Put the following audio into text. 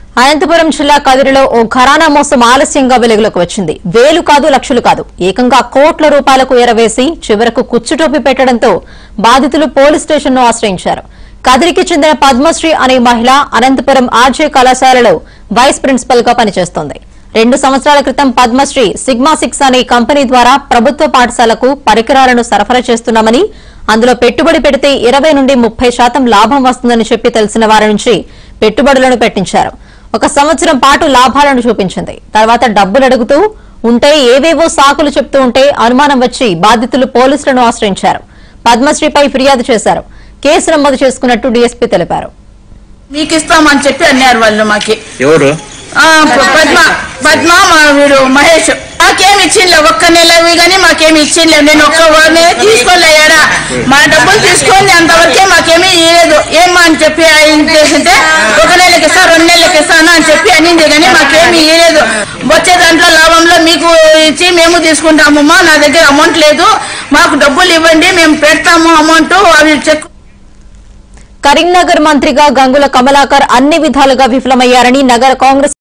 అనంతపురం జిల్లా కదిరిలో ఓ ఘరానా మోసం ఆలస్యంగా వెలుగులోకి వచ్చింది వేలు కాదు లక్షలు కాదు ఏకంగా కోట్ల రూపాయలకు ఎరవేసి చివరకు కుచ్చుటోపి పెట్టడంతో బాధితులు పోలీస్ స్టేషన్ను ఆశ్రయించారు కదిరికి చెందిన పద్మశ్రీ అనే మహిళ అనంతపురం ఆర్జే కళాశాలలో వైస్ ప్రిన్సిపల్ గా పనిచేస్తోంది రెండు సంవత్సరాల క్రితం పద్మశ్రీ సిగ్మా సిక్స్ అనే కంపెనీ ద్వారా ప్రభుత్వ పాఠశాలకు పరికరాలను సరఫరా చేస్తున్నామని అందులో పెట్టుబడి పెడితే ఇరవై నుండి ముప్పై శాతం లాభం వస్తుందని చెప్పి తెలిసిన వారి నుంచి పెట్టుబడులను పెట్టించారు ఒక సంవత్సరం పాటు లాభాలను చూపించింది తర్వాత డబ్బులు అడుగుతూ ఉంటే ఏవేవో సాకులు చెప్తూ ఉంటే అనుమానం వచ్చి బాధితులు పోలీసులను ఆశ్రయించారు పద్మశ్రీపై ఫిర్యాదు చేశారు కేసు నమోదు చేసుకున్నట్టు డీఎస్పీ తెలిపారు మీకు ఇస్తామని చెప్పి అన్నారు వాళ్ళు మాకి ఎవరు ఆ, పద్మ పద్మ మా వీడు మహేష్ మాకేమి ఇచ్చిండ్లే ఒక్క నెలవి కానీ మాకేమి ఇచ్చిండ్లే నేను ఒక్క నెల తీసుకోలేడా మా డబ్బులు తీసుకొని అంతవరకే మాకేమీ ఇవ్వలేదు ఏమా అని చెప్పి ఆయన చేసింటే ఒక నెలకి ఇస్తా రెండు నెలలకి ఇస్తాను అని చెప్పి అనింది కానీ మాకేమీ ఇవ్వలేదు వచ్చే దాంట్లో లాభంలో మీకు ఇచ్చి మేము తీసుకుంటామమ్మా నా దగ్గర అమౌంట్ లేదు మాకు డబ్బులు ఇవ్వండి మేము పెడతాము అమౌంట్ అవి చెక్ కరీంనగర్ మంత్రిగా గంగుల కమలాకర్ అన్ని విధాలుగా విఫలమయ్యారని నగర కాంగ్రెస్